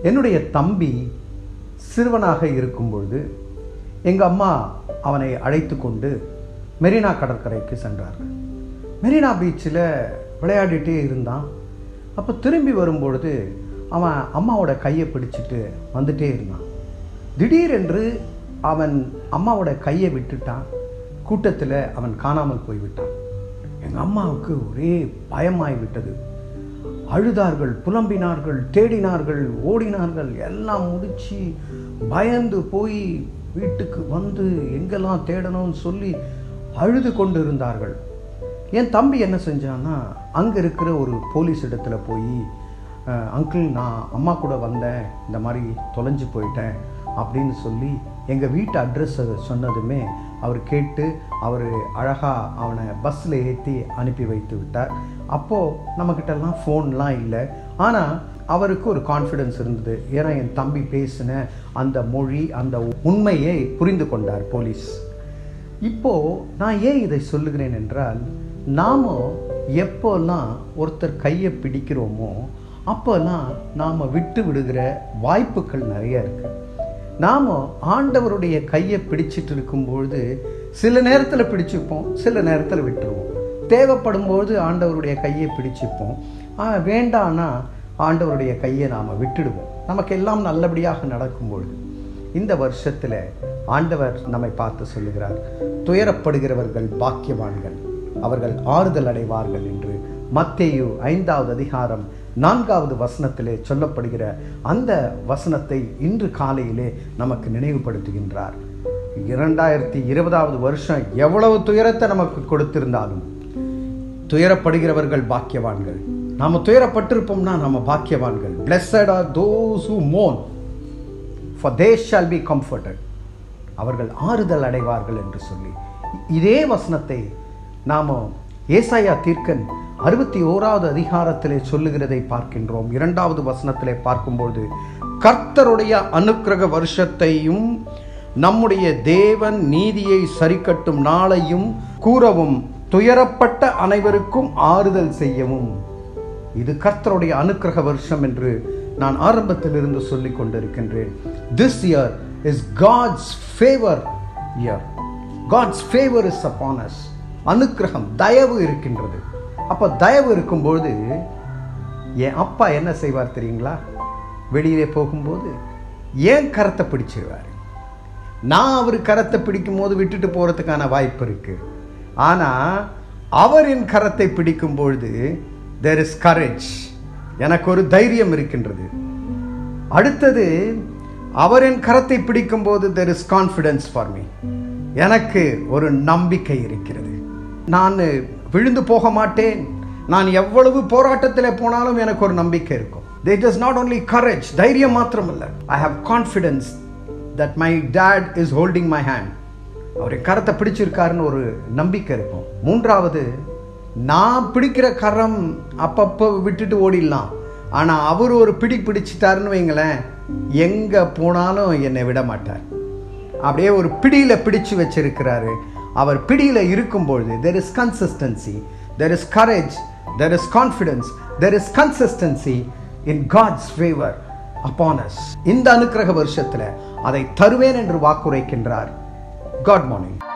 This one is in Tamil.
என்னுடைய தம்பி சிறுவனாக இருக்கும் பொழுது எங்கள் அம்மா அவனை அழைத்து கொண்டு மெரினா கடற்கரைக்கு சென்றார்கள் மெரினா பீச்சில் விளையாடிட்டே இருந்தான் அப்போ திரும்பி வரும்பொழுது அவன் அம்மாவோட கையை பிடிச்சிட்டு வந்துட்டே இருந்தான் திடீரென்று அவன் அம்மாவோட கையை விட்டுட்டான் கூட்டத்தில் அவன் காணாமல் போய்விட்டான் எங்கள் அம்மாவுக்கு ஒரே பயமாய் விட்டது அழுதார்கள் புலம்பினார்கள் தேடினார்கள் ஓடினார்கள் எல்லாம் முடிச்சு பயந்து போய் வீட்டுக்கு வந்து எங்கெல்லாம் தேடணும்னு சொல்லி அழுது கொண்டு இருந்தார்கள் என் தம்பி என்ன செஞ்சான்னா அங்கே இருக்கிற ஒரு போலீஸ் இடத்துல போய் அங்கிள் நான் அம்மா கூட வந்தேன் இந்த மாதிரி தொலைஞ்சு போயிட்டேன் அப்படின்னு சொல்லி எங்கள் வீட்டு அட்ரஸை சொன்னதுமே அவர் கேட்டு அவர் அழகாக அவனை பஸ்ஸில் ஏற்றி அனுப்பி வைத்து விட்டார் அப்போது நம்மக்கிட்டலாம் ஃபோன்லாம் இல்லை ஆனால் அவருக்கு ஒரு கான்ஃபிடென்ஸ் இருந்தது ஏன்னா என் தம்பி பேசின அந்த மொழி அந்த உண்மையை புரிந்து கொண்டார் போலீஸ் இப்போது நான் ஏன் இதை சொல்லுகிறேன் என்றால் நாம் எப்போல்லாம் ஒருத்தர் கையை பிடிக்கிறோமோ அப்போல்லாம் நாம் விட்டு விடுகிற வாய்ப்புகள் நிறைய இருக்குது நாம் ஆண்டவருடைய கையை பிடிச்சிட்டு இருக்கும்பொழுது சில நேரத்தில் பிடிச்சிப்போம் சில நேரத்தில் விட்டுருவோம் தேவைப்படும்போது ஆண்டவருடைய கையை பிடிச்சிப்போம் வேண்டான்னா ஆண்டவருடைய கையை நாம் விட்டுடுவோம் நமக்கு எல்லாம் நல்லபடியாக நடக்கும்பொழுது இந்த வருஷத்தில் ஆண்டவர் நம்மை பார்த்து சொல்லுகிறார் துயரப்படுகிறவர்கள் பாக்கியவான்கள் அவர்கள் ஆறுதல் அடைவார்கள் என்று மத்தேயு ஐந்தாவது அதிகாரம் நான்காவது வசனத்திலே சொல்லப்படுகிற அந்த வசனத்தை இன்று காலையிலே நமக்கு நினைவுபடுத்துகின்றார் இரண்டாயிரத்தி இருபதாவது வருஷம் எவ்வளவு துயரத்தை நமக்கு கொடுத்திருந்தாலும் துயரப்படுகிறவர்கள் பாக்கியவான்கள் நாம துயரப்பட்டிருப்போம்னா நம்ம பாக்கியவான்கள் பிளஸட் ஆர் தோஸ் ஹூ மோன் for they shall be comforted அவர்கள் ஆறுதல் அடைவார்கள் என்று சொல்லி இதே வசனத்தை நாம் ஏசாயா தீர்க்கன் அறுபத்தி ஓராவது அதிகாரத்திலே சொல்லுகிறதை பார்க்கின்றோம் இரண்டாவது வசனத்திலே பார்க்கும்போது கர்த்தருடைய அனுக்கிரக வருஷத்தையும் நம்முடைய தேவன் நீதியை சரிக்கட்டும் நாளையும் கூறவும் துயரப்பட்ட அனைவருக்கும் ஆறுதல் செய்யவும் இது கர்த்தருடைய அனுக்கிரக வருஷம் என்று நான் ஆரம்பத்திலிருந்து சொல்லிக் கொண்டிருக்கின்றேன் this year is God's favour year God's favour is upon us அனுக்கிரகம் தயவு இருக்கின்றது அப்போ தயவு இருக்கும்பொழுது என் அப்பா என்ன செய்வார் தெரியுங்களா வெளியிலே போகும்போது ஏன் கரத்தை பிடிச்சிருவார் நான் அவர் கரத்தை பிடிக்கும் போது விட்டுட்டு போகிறதுக்கான வாய்ப்பு இருக்கு ஆனால் அவர் என் கரத்தை பிடிக்கும் பொழுது தெர் இஸ் கரேஜ் எனக்கு ஒரு தைரியம் இருக்கின்றது அடுத்தது அவர் என் கரத்தை பிடிக்கும் போது there is confidence for me எனக்கு ஒரு நம்பிக்கை இருக்கிறது நான் விழுந்து போக மாட்டேன் நான் எவ்வளவு போராட்டத்தில் போனாலும் எனக்கு ஒரு நம்பிக்கை இருக்கும் it is not only courage தைரியம் மாத்திரமல்ல I have confidence that my dad is holding my hand அவர் கரத்தை பிடிச்சிருக்காருன்னு ஒரு நம்பிக்கை இருக்கும் மூன்றாவது நான் பிடிக்கிற கரம் அப்பப்போ விட்டுட்டு ஓடிடலாம் ஆனால் அவர் ஒரு பிடி பிடிச்சிட்டாருன்னு வைங்களேன் எங்கே போனாலும் என்னை விட மாட்டார் அப்படியே ஒரு பிடியில் பிடிச்சு வச்சிருக்கிறாரு அவர் பிடியில் இருக்கும்பொழுது there is consistency there is courage there is confidence there is consistency in God's favour upon us இந்த அனுக்கிரக வருஷத்தில் அதை தருவேன் என்று வாக்குரைக்கின்றார் காட் மார்னிங்